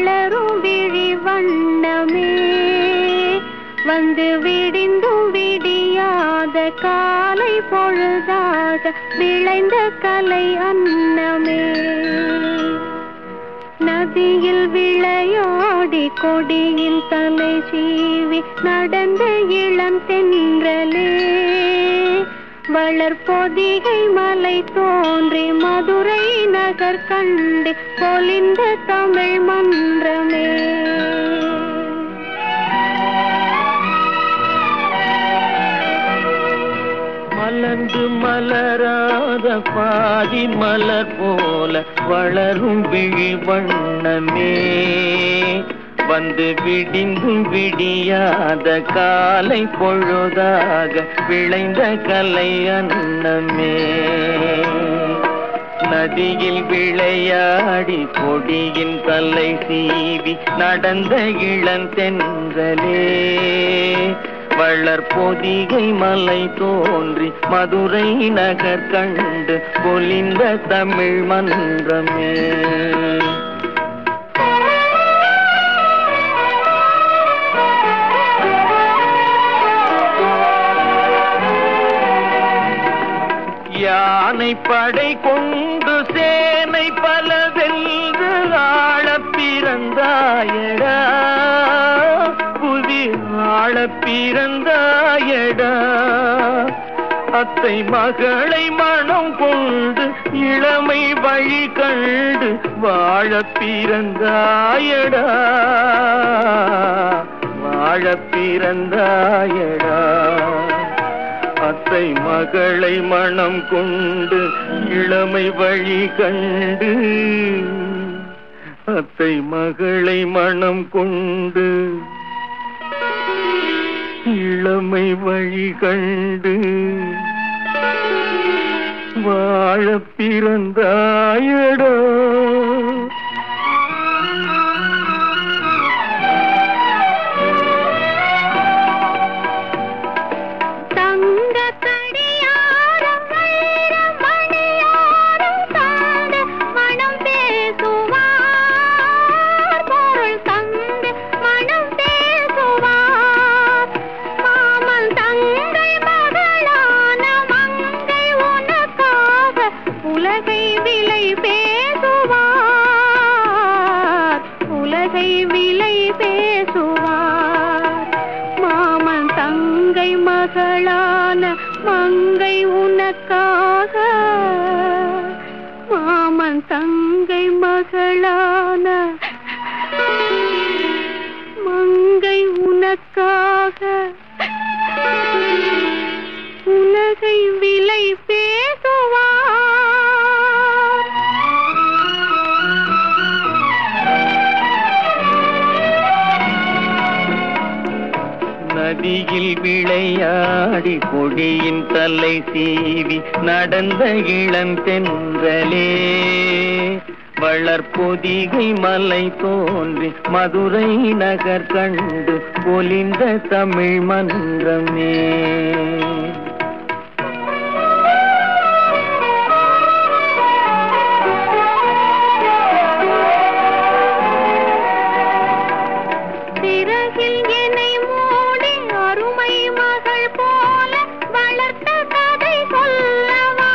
வளரும் விழி வண்ணமே வந்து விடிந்தும் விடியாத காலை பொழுதாக விளைந்த கலை அன்னமே நதியில் விளையாடி கொடியில் தலை சீவி நடந்த இளம் தென்றலே வளர்பொதிகை மலை தோன்றி மதுரை நகர் கண்டு பொலிந்த தமிழ் மன்றமே மலர்ந்து மலராத பாதி மலர் போல வளரும் விழி வண்ணமே வந்து விடிந்தும் விடியாத காலை பொழுதாக விளைந்த கலை அன்னமே நதியில் விளையாடி கொடியின் தலை சீவி நடந்த இளந்தென்றலே வளர் பொதிகை மலை தோன்றி மதுரை நகர் கண்டு பொலிந்த தமிழ் மன்றமே யானை படை கொண்டு சேனை பல வென்று ஆள பிறந்தாயடா புவி ஆள பிறந்தாயடா அத்தை மகளை மனம் கொண்டு இளமை வழி கண்டு வாழ பிறந்தாயடா வாழ பிறந்தாயடா அத்தை மகளை மனம் கொண்டு இளமை வழி கண்டு அத்தை மகளை மனம் கொண்டு இளமை வழி கண்டு வாழ பிறந்தாயடா தங்க கடியாரம் வைர மணியாரம் தாண்ட மனம் பேசுவார் பொருள் தந்து மனம் பேசுவார் மாமன் தங்கை மகளான மங்கை உனக்காக உலகை விலை பேசுவார் உலகை விலை பேசுவார் மாமன் தங்கை மகளான மங்கை உனக்காக மாமன் தங்கை மகளான மங்கை உனக்காக உலகை விலை பேசுவார் நதியில் விளையாடி கொடியின் தலை சீவி நடந்த இளந்தென்றலே வளர்பொதிகை மலை தோன்றி மதுரை நகர் கண்டு பொலிந்த தமிழ் மன்றமே சிறகில் என்னை மூடி அருமை மகள் போல வளர்த்த கதை சொல்லவா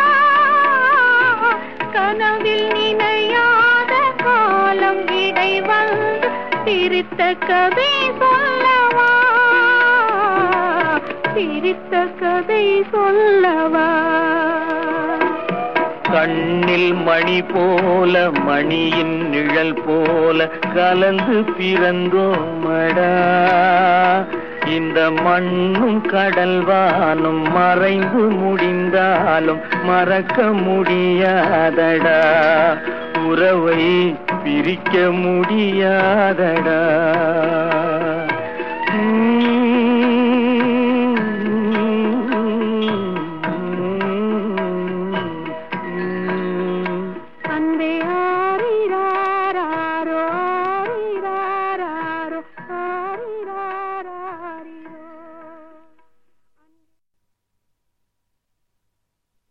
கனவில் நினையாத காலம் இடை வந்து பிரித்த கதை சொல்லவா பிரித்த கதை சொல்லவா கண்ணில் மணி போல மணியின் நிழல் போல கலந்து பிறந்தோமடா இந்த மண்ணும் கடல்வானும் மறைந்து முடிந்தாலும் மறக்க முடியாதடா உறவை பிரிக்க முடியாதடா